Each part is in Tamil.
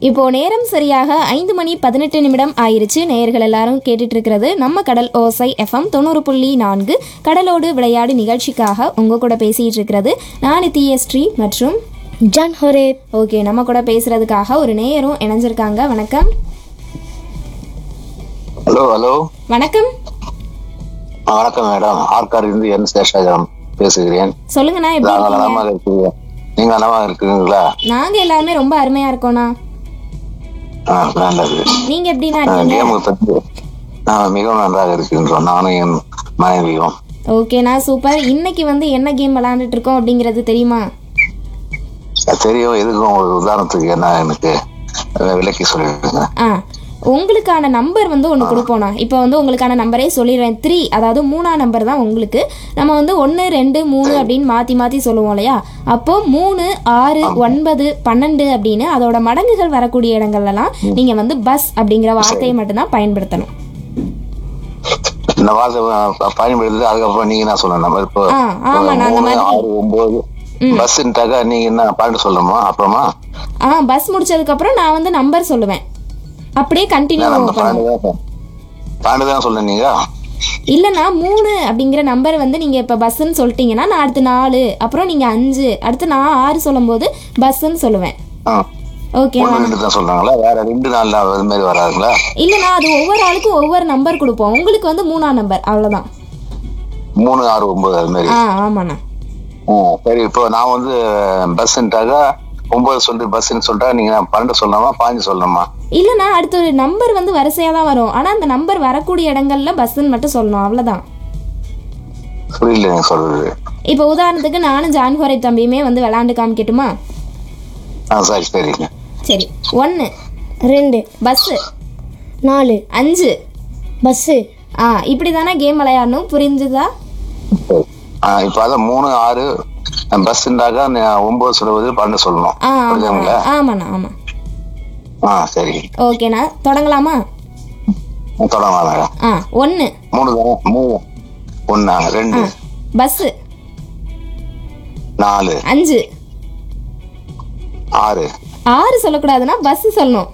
இப்போ நேரம் சரியாக ஐந்து மணி பதினெட்டு நிமிடம் ஆயிருச்சு நேயர்கள் எல்லாரும் கேட்டுட்டு இருக்கிறது நம்ம கடல் ஓசை எஃப்எம் தொண்ணூறு புள்ளி நான்கு கடலோடு விளையாடு நிகழ்ச்சிக்காக உங்க கூட பேசிட்டு இருக்கிறது நான் நித்யஸ்ரீ மற்றும் ஜான் ஹொரே ஓகே நம்ம கூட பேசுறதுக்காக ஒரு நேயரும் இணைஞ்சிருக்காங்க வணக்கம் ஹலோ ஹலோ வணக்கம் ஆ, வணக்கம் மேடம் ஆற்காடு இருந்து என் சேஷாஜலம் பேசுகிறேன் சொல்லுங்கண்ணா எப்படி நாங்க இருக்கீங்க நலமாக இருக்கீங்க நீங்க நலமாக இருக்கீங்களா நாங்க எல்லாருமே ரொம்ப அருமையா இருக்கோண்ணா ஆ, நல்லது நீங்க எப்படிண்ணா ஆ, இருக்கீங்க கேமு பற்றி நான் மிகவும் நன்றாக இருக்கின்றோம் நானும் என் மனைவியும் ஓகேண்ணா சூப்பர் இன்னைக்கு வந்து என்ன கேம் விளையாண்டுட்டு இருக்கோம் அப்படிங்கிறது தெரியுமா அது தெரியும் எதுக்கும் ஒரு உதாரணத்துக்கு என்ன எனக்கு அஹ், விளக்கி சொல்லிடுங்க ஆ உங்களுக்கான நம்பர் வந்து ஒன்று கொடுப்போண்ணா இப்போ வந்து உங்களுக்கான நம்பரே சொல்லிடுறேன் த்ரீ அதாவது மூணாம் நம்பர் தான் உங்களுக்கு நம்ம வந்து ஒன்று ரெண்டு மூணு அப்படின்னு மாற்றி மாற்றி சொல்லுவோம் இல்லையா அப்போ மூணு ஆறு ஒன்பது பன்னெண்டு அப்படின்னு அதோட மடங்குகள் வரக்கூடிய இடங்கள்லாம் நீங்கள் வந்து பஸ் அப்படிங்கிற வார்த்தையை மட்டும்தான் பயன்படுத்தணும் இந்த வார்த்தை ப- பயன்படுத்தி அதுக்கப்புறம் நீங்க என்ன சொல்லணும் நம்ம இப்போ ஆ, ஆமாண்ணா, அந்த மூணு, மாதிரி. ஆறு ஒன்பது பஸ்ன்ட்டாக்கா நீங்க என்ன பாட்டு சொல்லணுமா அப்புறமா ஆ பஸ் முடிச்சதுக்கப்புறம் நான் வந்து நம்பர் சொல்லுவேன் அப்படியே கண்டினியூ நம்ம பண்ணுவோம் பாண்டு தான் பாண்டு தான் சொன்னீங்க இல்லைண்ணா மூணு அப்படிங்கிற நம்பர் வந்து நீங்கள் இப்போ பஸ்ஸுன்னு சொல்லிட்டீங்கன்னா நான் அடுத்து நாலு அப்புறம் நீங்கள் அஞ்சு அடுத்து நான் ஆறு சொல்லும்போது பஸ்ஸுன்னு சொல்லுவேன் ஆ ஓகேண்ணா ஒன்று ரெண்டு தான் சொல்றாங்களா வேற ரெண்டு நாள்ல அது மாதிரி வராதுங்களா இல்லைண்ணா அது ஒவ்வொரு ஆளுக்கும் ஒவ்வொரு நம்பர் கொடுப்போம் உங்களுக்கு வந்து மூணாம் நம்பர் அவ்வளோதான் மூணு ஆறு ஒன்பது அது மாதிரி ஆ ஆமாண்ணா ஆ, சரி இப்போ நான் வந்து பஸ்ன்ட்டாக ஒன்பது சொல்லிட்டு பஸ்ன்னு சொல்லிட்டா நீங்க பன்னெண்டு சொல்லணுமா பாஞ்சு சொல்லணுமா இல்லைண்ணா அடுத்து ஒரு நம்பர் வந்து வரிசையாக தான் வரும் ஆனால் அந்த நம்பர் வரக்கூடிய இடங்கள்ல பஸ்ஸுன்னு மட்டும் சொல்லணும் அவ்வளோதான் புரியல நீங்க சொல்றது இப்போ உதாரணத்துக்கு நானும் ஜான்ஹோரை தம்பியுமே வந்து விளாண்டு காமிக்கட்டுமா ஆ சரி சரிங்க சரி ஒன்று ரெண்டு பஸ்ஸு நாலு அஞ்சு பஸ்ஸு ஆ இப்படி தானே கேம் விளையாடணும் புரிஞ்சுதா சரி. ஆ இப்போ அதான் மூணு ஆறு பஸ்ன்றாக்கா ஒன்பது சொல்லுவது பன்னெண்டு சொல்லணும் ஆ ஆமாண்ணா புரியுதுங்களா ஆமாண்ணா ஆமாம் ஆ சரி ஓகேண்ணா தொடங்கலாமா தொடங்கலாம் மேடம் ஆ ஒன்று மூணு தானே மூணு ஒண்ணா ரெண்டு பஸ்ஸு நாலு அஞ்சு ஆறு ஆறு சொல்லக்கூடாதுன்னா பஸ்ஸு சொல்லணும்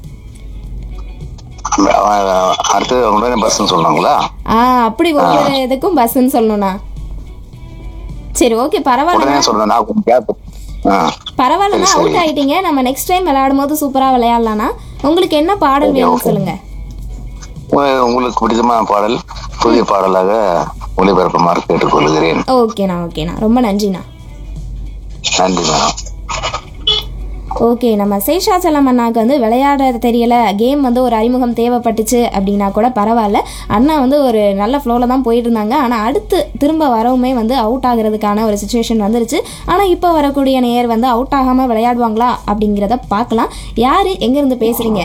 அஹ், அடுத்து உடனே பஸ்ன்னு சொன்னாங்களா ஆ அப்படி ஒவ்வொரு இதுக்கும் பஸ்ஸுன்னு சொல்லணும்ண்ணா சரி ஓகே பரவாயில்ல உடனே சொல்றேன் நான் கொஞ்சம் கேப் ஆ பரவாயில்லண்ணா சரி, சரி. அவுட் ஆயிட்டீங்க நம்ம நெக்ஸ்ட் டைம் விளையாடும் போது சூப்பராக விளையாடலாம்ண்ணா உங்களுக்கு என்ன பாடல் வேணும்னு சொல்லுங்க உங்க- உங்களுக்கு பிடித்தமான பாடல் புதிய பாடலாக ஒளிபரப்புமாறு கேட்டுக்கொள்கிறேன் ஓகேண்ணா ஓகேண்ணா ரொம்ப நன்றிண்ணா நன்றி மேடம் ஓகே நம்ம சேஷாச்சலம் அண்ணாக்கு வந்து விளையாட தெரியல கேம் வந்து ஒரு அறிமுகம் தேவைப்பட்டுச்சு அப்படின்னா கூட பரவாயில்ல அண்ணா வந்து ஒரு நல்ல ஃப்ளோவில் தான் போயிட்டு இருந்தாங்க ஆனால் அடுத்து திரும்ப வரவுமே வந்து அவுட் ஆகிறதுக்கான ஒரு சுச்சுவேஷன் வந்துருச்சு ஆனால் இப்போ வரக்கூடிய நேயர் வந்து அவுட் ஆகாமல் விளையாடுவாங்களா அப்படிங்கிறத பார்க்கலாம் யார் எங்கேருந்து பேசுகிறீங்க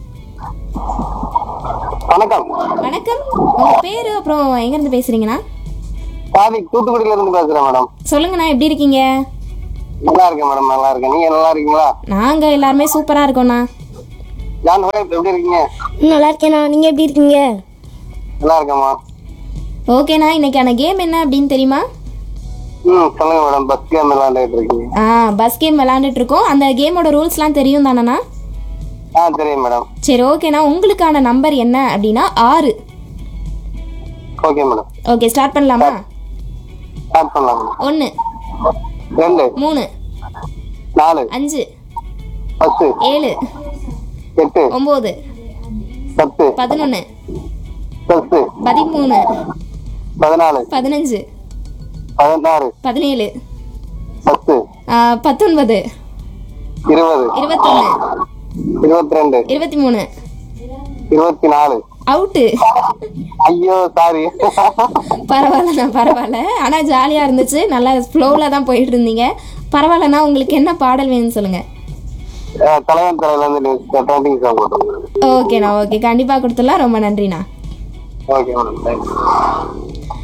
வணக்கம் வணக்கம் உங்கள் பேர் அப்புறம் எங்கேருந்து பேசுகிறீங்கண்ணா சாதி தூத்துக்குடியில இருந்து பேசுறேன் மேடம் சொல்லுங்கண்ணா எப்படி இருக்கீங்க நல்லா இருக்கேன் மேடம் நல்லா இருக்கேன் நீங்க நல்லா இருக்கீங்களா நாங்கள் எல்லாருமே சூப்பராக இருக்கோண்ணா ஜான் ஹோரே எப்படி இருக்கீங்க ம், நல்லா இருக்கேண்ணா நீங்கள் எப்படி இருக்கீங்க நல்லா இருக்கேம்மா ஓகேண்ணா இன்னைக்கான கேம் என்ன அப்படின்னு தெரியுமா ம் சொல்லுங்க மேடம் பஸ் கேம் விளையாண்டுட்டு இருக்கீங்க ஆ பஸ் கேம் விளாண்டுட்டு இருக்கோம் அந்த கேமோட ரூல்ஸ்லாம் தெரியும் தானேண்ணா ஆ தெரியும் மேடம் சரி ஓகேண்ணா உங்களுக்கான நம்பர் என்ன அப்படின்னா ஆறு ஓகே மேடம் ஓகே ஸ்டார்ட் பண்ணலாமா ஸ்டார்ட் பண்ணலாம் மேடம் ஒன்று ரெண்டு மூணு நாலு அஞ்சு பத்து ஏழு எட்டு ஒம்பது பத்து பதினொன்று பத்து பதிமூணு பதினாலு பதினஞ்சு பதினாறு பதினேழு பத்து ஆ, பத்தொன்பது இருபது இருபத்தொன்று இருபத்தி ரெண்டு இருபத்தி மூணு இருபத்தி நாலு அவுட்டு ஐயோ சாரி பரவாயில்லண்ணா பரவாயில்ல ஆனால் ஜாலியாக இருந்துச்சு நல்லா ஃப்ளோவில் தான் போயிட்டு இருந்தீங்க பரவாயில்லண்ணா உங்களுக்கு என்ன பாடல் வேணும்னு சொல்லுங்கள் தலைவன் தலையில இருந்து ட்ரெண்டிங் சாங் போட்டோம் ஓகேண்ணா ஓகே கண்டிப்பாக கொடுத்துடலாம் ரொம்ப நன்றிண்ணா ஓகே மேடம் தேங்க்யூ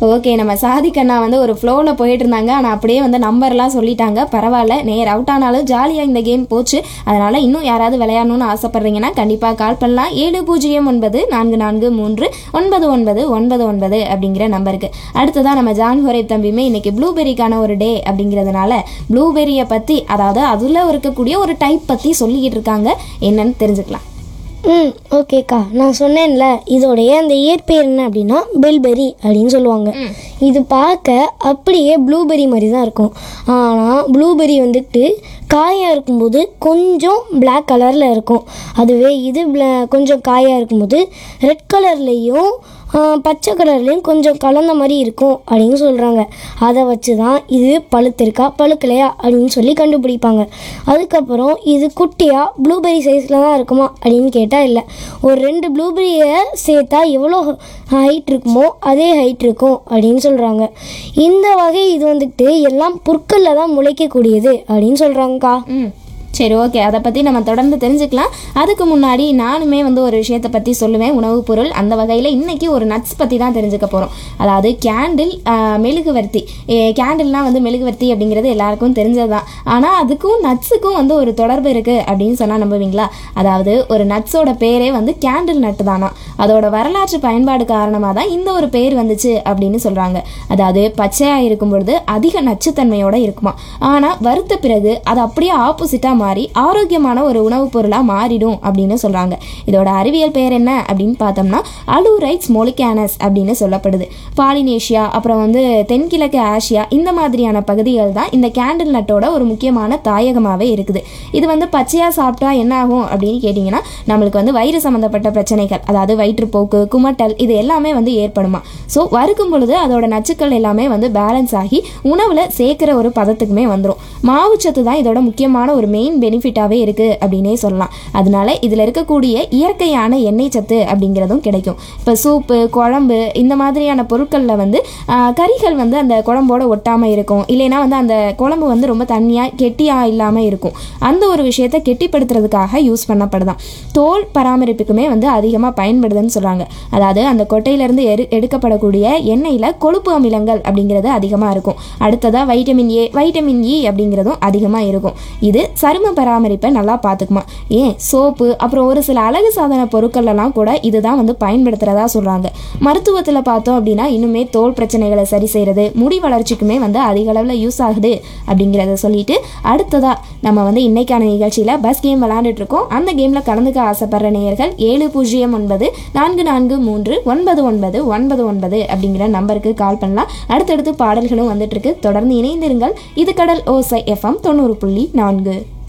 ஓகே நம்ம சாதிக் அண்ணா வந்து ஒரு ஃப்ளோவில் போயிட்டு இருந்தாங்க ஆனால் அப்படியே வந்து நம்பர்லாம் சொல்லிட்டாங்க பரவாயில்ல நேர் அவுட் ஆனாலும் ஜாலியாக இந்த கேம் போச்சு அதனால் இன்னும் யாராவது விளையாடணும்னு ஆசைப்பட்றீங்கன்னா கண்டிப்பாக கால் பண்ணலாம் ஏழு பூஜ்ஜியம் ஒன்பது நான்கு நான்கு மூன்று ஒன்பது ஒன்பது ஒன்பது ஒன்பது அப்படிங்கிற நம்பருக்கு அடுத்ததான் நம்ம ஜான் ஹொரேப் தம்பியுமே இன்னைக்கு ப்ளூபெரிக்கான ஒரு டே அப்படிங்கிறதுனால ப்ளூபெரியை பற்றி அதாவது அதில் இருக்கக்கூடிய ஒரு டைப் பற்றி சொல்லிக்கிட்டு இருக்காங்க என்னன்னு தெரிஞ்சுக்கலாம் ம் ஓகேக்கா நான் சொன்னேன்ல இதோடைய அந்த இயற்பெயர் என்ன அப்படின்னா பெல்பெரி அப்படின்னு சொல்லுவாங்க இது பார்க்க அப்படியே ப்ளூபெரி மாதிரி தான் இருக்கும் ஆனால் ப்ளூபெரி வந்துட்டு காயாக இருக்கும்போது கொஞ்சம் Black கலரில் இருக்கும் அதுவே இது bla- கொஞ்சம் காயாக இருக்கும்போது ரெட் கலர்லேயும் பச்சை கலர்லேயும் கொஞ்சம் கலந்த மாதிரி இருக்கும் அப்படின்னு சொல்கிறாங்க அதை வச்சு தான் இது பழுத்திருக்கா பழுக்கலையா அப்படின்னு சொல்லி கண்டுபிடிப்பாங்க அதுக்கப்புறம் இது குட்டியாக ப்ளூபெரி சைஸில் தான் இருக்குமா அப்படின்னு கேட்டால் இல்லை ஒரு ரெண்டு ப்ளூபெரியை சேர்த்தா எவ்வளோ ஹைட் இருக்குமோ அதே ஹைட் இருக்கும் அப்படின்னு சொல்கிறாங்க இந்த வகை இது வந்துட்டு எல்லாம் புற்களில் தான் முளைக்கக்கூடியது அப்படின்னு சொல்கிறாங்கக்கா ம் சரி ஓகே அதை பற்றி நம்ம தொடர்ந்து தெரிஞ்சுக்கலாம் அதுக்கு முன்னாடி நானுமே வந்து ஒரு விஷயத்தை பற்றி சொல்லுவேன் உணவுப் பொருள் அந்த வகையில் இன்னைக்கு ஒரு நட்ஸ் பற்றி தான் தெரிஞ்சுக்க போகிறோம் அதாவது கேண்டில் மெழுகுவர்த்தி கேண்டில்னால் வந்து மெழுகுவர்த்தி அப்படிங்கிறது எல்லாருக்கும் தெரிஞ்சது தான் ஆனால் அதுக்கும் நட்ஸுக்கும் வந்து ஒரு தொடர்பு இருக்குது அப்படின்னு சொன்னால் நம்புவீங்களா அதாவது ஒரு நட்ஸோட பேரே வந்து கேண்டில் நட்டு தானா அதோட வரலாற்று பயன்பாடு காரணமாக தான் இந்த ஒரு பேர் வந்துச்சு அப்படின்னு சொல்கிறாங்க அதாவது பச்சையாக இருக்கும் பொழுது அதிக நச்சுத்தன்மையோட இருக்குமா ஆனால் வறுத்த பிறகு அது அப்படியே ஆப்போசிட்டாக மாறி ஆரோக்கியமான ஒரு உணவுப் பொருளாக மாறிடும் அப்படின்னு சொல்கிறாங்க இதோட அறிவியல் பெயர் என்ன அப்படின்னு பார்த்தோம்னா அலூரைட்ஸ் மொலிகானஸ் அப்படின்னு சொல்லப்படுது பாலினேஷியா அப்புறம் வந்து தென்கிழக்கு ஆசியா இந்த மாதிரியான பகுதிகள் தான் இந்த கேண்டில் நட்டோட ஒரு முக்கியமான தாயகமாகவே இருக்குது இது வந்து பச்சையாக சாப்பிட்டா என்ன ஆகும் அப்படின்னு கேட்டிங்கன்னா நம்மளுக்கு வந்து வயிறு சம்மந்தப்பட்ட பிரச்சனைகள் அதாவது வயிற்றுப்போக்கு குமட்டல் இது எல்லாமே வந்து ஏற்படுமா ஸோ வறுக்கும் பொழுது அதோட நச்சுக்கள் எல்லாமே வந்து பேலன்ஸ் ஆகி உணவில் சேர்க்குற ஒரு பதத்துக்குமே வந்துடும் மாவுச்சத்து தான் இதோட முக்கியமான ஒரு மெயின் பெனிஃபிட்டாகவே இருக்குது அப்படின்னே சொல்லலாம் அதனால இதில் இருக்கக்கூடிய இயற்கையான எண்ணெய் சத்து அப்படிங்கிறதும் கிடைக்கும் இப்போ சூப்பு குழம்பு இந்த மாதிரியான பொருட்களில் வந்து ஆஹ், கறிகள் வந்து அந்த குழம்போட ஒட்டாமல் இருக்கும் இல்லைன்னா வந்து அந்த குழம்பு வந்து ரொம்ப தண்ணியாக கெட்டியாக இல்லாமல் இருக்கும் அந்த ஒரு விஷயத்தை கெட்டிப்படுத்துறதுக்காக யூஸ் பண்ணப்படுதான் தோல் பராமரிப்புக்குமே வந்து அதிகமாக பயன்படுதுன்னு சொல்கிறாங்க அதாவது அந்த கொட்டையிலேருந்து எடு எடுக்கப்படக்கூடிய எண்ணெயில் கொழுப்பு அமிலங்கள் அப்படிங்கிறது அதிகமாக இருக்கும் அடுத்ததாக வைட்டமின் ஏ வைட்டமின் இ அப்படிங்கிறதும் அதிகமாக இருக்கும் இது சரும பராமரிப்பை நல்லா பார்த்துக்குமா ஏன் சோப்பு அப்புறம் ஒரு சில அழகு சாதன பொருட்கள்லாம் கூட இதுதான் வந்து பயன்படுத்துகிறதா சொல்கிறாங்க மருத்துவத்தில் பார்த்தோம் அப்படின்னா இன்னுமே தோல் பிரச்சனைகளை சரி செய்கிறது முடி வளர்ச்சிக்குமே வந்து அதிக அளவில் யூஸ் ஆகுது அப்படிங்கிறத சொல்லிட்டு அடுத்ததாக நம்ம வந்து இன்னைக்கான நிகழ்ச்சியில் பஸ் கேம் விளாண்டுட்டு இருக்கோம் அந்த கேமில் கலந்துக்க ஆசைப்படுற நேயர்கள் ஏழு பூஜ்ஜியம் ஒன்பது நான்கு நான்கு மூன்று ஒன்பது ஒன்பது ஒன்பது ஒன்பது அப்படிங்கிற நம்பருக்கு கால் பண்ணலாம் அடுத்தடுத்து பாடல்களும் வந்துட்டு இருக்கு தொடர்ந்து இணைந்திருங்கள் இது கடல் ஓசை எஃப்எம் தொண்ணூறு புள்ளி நான்கு